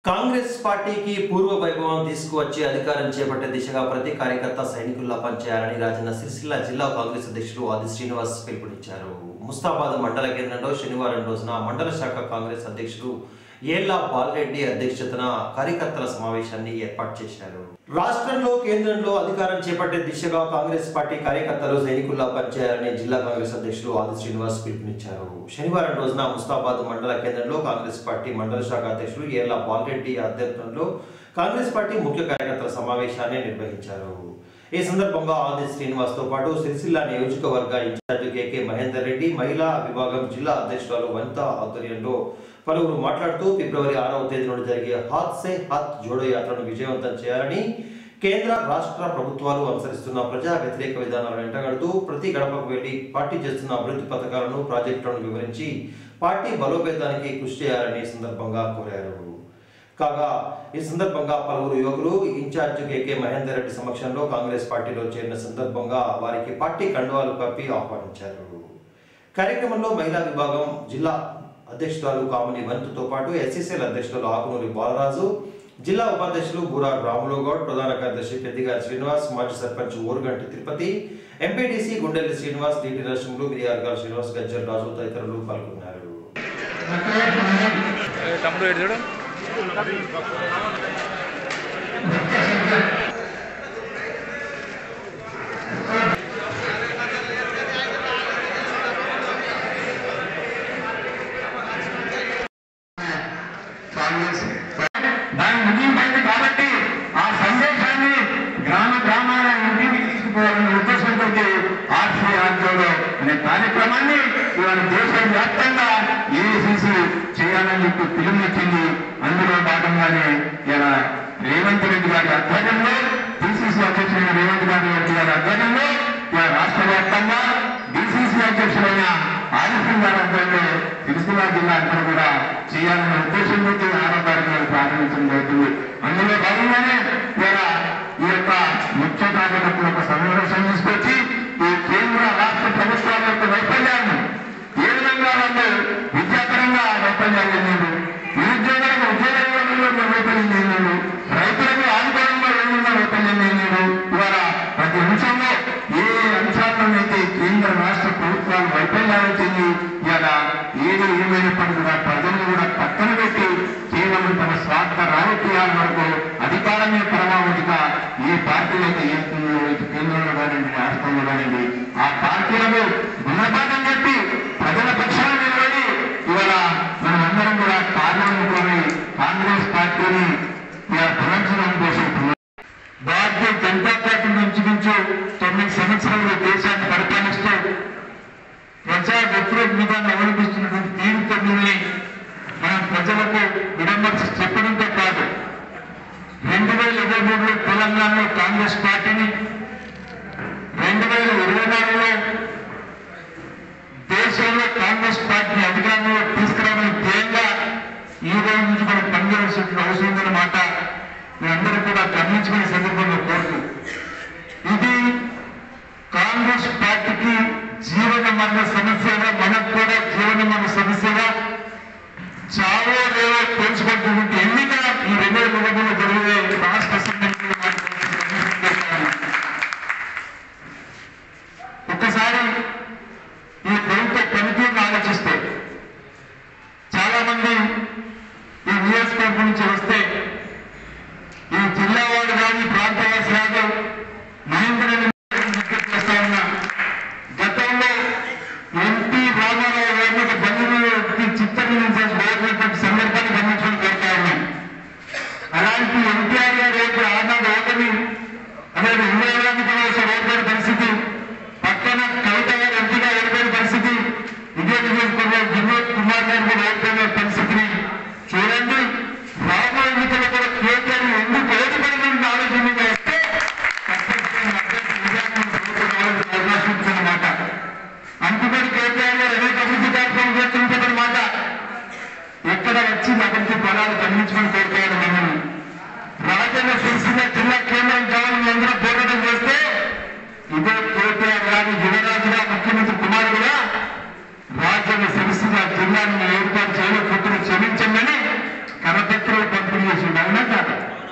కాంగ్రెస్ పార్టీకి పూర్వ వైభవం తీసుకువచ్చి అధికారం చేపట్టే దిశగా ప్రతి కార్యకర్త సైనికుల్లా పనిచేయాలని రాజన్న సిరిసిల్ల జిల్లా కాంగ్రెస్ అధ్యక్షులు ఆది శ్రీనివాస్ పిలుపునిచ్చారు ముస్తాబాద్ మండల కేంద్రంలో శనివారం రోజున మండల శాఖ కాంగ్రెస్ అధ్యక్షులు ఏళ్ల బాలరెడ్డి అధ్యక్షతన కార్యకర్తల సమావేశాన్ని ఏర్పాటు చేశారు రాష్ట్రంలో కేంద్రంలో అధికారం చేపట్టే దిశగా కాంగ్రెస్ పార్టీ కార్యకర్తలు సైనికుల్లా పనిచేయాలని జిల్లా కాంగ్రెస్ అధ్యక్షులు ఆది శ్రీనివాస్ పిలుపునిచ్చారు శనివారం రోజున ముస్తాబాద్ మండల కేంద్రంలో కాంగ్రెస్ పార్టీ మండల శాఖ అధ్యక్షులు ఏళ్ల బాలరెడ్డి ఆధ్వర్యంలో కాంగ్రెస్ పార్టీ ముఖ్య కార్యకర్తల సమావేశాన్ని నిర్వహించారు ఈ సందర్భంగా ఆది శ్రీనివాస్ తో పాటు సిరిసిల్ల నియోజకవర్గ ఇన్ఛార్జ్ కేకే మహేందర్ రెడ్డి మహిళా విభాగం జిల్లా అధ్యక్షురాలు వనిత ఆధ్వర్యంలో పలువురు మాట్లాడుతూ ఫిబ్రవరి ఆరవ తేదీ నుండి జరిగే హాత్ సే హాత్ జోడో యాత్రను విజయవంతం చేయాలని కేంద్ర రాష్ట్ర ప్రభుత్వాలు అనుసరిస్తున్న ప్రజా వ్యతిరేక విధానాలను వెంటగడుతూ ప్రతి గడపకు వెళ్లి పార్టీ చేస్తున్న అభివృద్ధి పథకాలను ప్రాజెక్టులను వివరించి పార్టీ బలోపేతానికి కృషి చేయాలని ఈ సందర్భంగా కోరారు కాగా ఈ సందర్భంగా పలువురు యువకులు ఇన్ఛార్జ్ కేకే మహేందర్ రెడ్డి సమక్షంలో కాంగ్రెస్ పార్టీలో చేరిన సందర్భంగా వారికి పార్టీ కండువాలు కప్పి ఆహ్వానించారు కార్యక్రమంలో మహిళా విభాగం జిల్లా అధ్యక్షురాలు కామిని వంతుతో పాటు ఎస్సీసీఎల్ అధ్యక్షులు ఆకునూరి బాలరాజు జిల్లా ఉపాధ్యక్షులు బూరా రాములుగౌడ్ ప్రధాన కార్యదర్శి పెద్దిగారి శ్రీనివాస్ మాజీ సర్పంచ్ ఊరుగంటి తిరుపతి ఎంపీటీసీ గుండెల్లి శ్రీనివాస్ డిటి నరసింహులు మిరియార్గాల్ శ్రీనివాస్ గజ్జల్ రాజు తదితరులు పాల్గొన్నారు తమ్ముడు ఎటు చూడు కాంగ్రెస్ దాని ముగింపైంది కాబట్టి ఆ సందేశాన్ని గ్రామ గ్రామాల ఇంటికి తీసుకుపోవాలనే ఉద్దేశంతో ఆర్సీ ఆందోళన అనే కార్యక్రమాన్ని ఇవాళ దేశవ్యాప్తంగా ఏఐసిసి చేయాలని చెప్పి పిలుపునిచ్చింది అందులో భాగంగానే ఇలా రేవంత్ రెడ్డి గారి ఆధ్వర్యంలో పిసిసి అధ్యక్షుడైన రేవంత్ రెడ్డి గారి ఆధ్వర్యంలో ఇలా రాష్ట్ర వ్యాప్తంగా డిసిసి అధ్యక్షుడైన ఆదిత్య గారి ఆధ్వర్యంలో సిరిసిల్ల జిల్లా అంతా కూడా చేయాలనే ఉద్దేశంతో ఆరో తారీఖు ప్రారంభించడం జరుగుతుంది అందులో భాగంగానే ఇలా ఈ యొక్క ముఖ్య కార్యకర్తల యొక్క సమావేశం తీసుకొచ్చి ఈ కేంద్ర రాష్ట్ర ప్రభుత్వాల యొక్క వైఫల్యాన్ని ఏ విధంగా వాళ్ళు విద్యాపరంగా వైఫల్యాలు చెందారు నిరుద్యోగులకు ఉద్యోగంలో వైఫల్యం చెందారు రైతులకు ఆదుకోవడంలో ఏ విధంగా వైఫల్యం చెందారు ఇవాళ ప్రతి అంశంలో ఏ అంశాలనైతే కేంద్ర రాష్ట్ర ప్రభుత్వాలు వైఫల్యాలు చెంది ఇలా ఏది ఏమైనప్పటికీ కూడా ప్రజలను కూడా పక్కన పెట్టి కేవలం తన స్వార్థ రాజకీయాల వరకు అధికారమే పరమావధిగా ఏ పార్టీలు అయితే ఏస్తుందో ఇటు కేంద్రంలో కానివ్వండి రాష్ట్రంలో కానివ్వండి ఆ పార్టీలకు గుణపాఠం చెప్పి ప్రజల పక్షాన నిలబడి ఇవాళ మనమందరం కూడా పార్లమెంట్లోని కాంగ్రెస్ పార్టీని ఇలా భరించడం కోసం భారతీయ జనతా పార్టీ నుంచి నుంచి తొమ్మిది సంవత్సరాలు దేశాన్ని పరిపాలిస్తూ ప్రజా వ్యతిరేక విధానం అవలంబిస్తున్నటువంటి తీరుతో మిమ్మల్ని మనం ప్రజలకు విడమర్చి చెప్పడంతో కాదు రెండు వేల ఇరవై మూడులో తెలంగాణలో కాంగ్రెస్ పార్టీని రెండు వేల ఇరవై నాలుగులో దేశంలో కాంగ్రెస్ పార్టీని అధికారంలో తీసుకురావడం ధ్యేయంగా ఈ రోజు నుంచి మనం పనిచేయాల్సిన అవసరం ఉందన్నమాట మీరందరూ కూడా గమనించుకునే సందర్భంలో కోరుతూ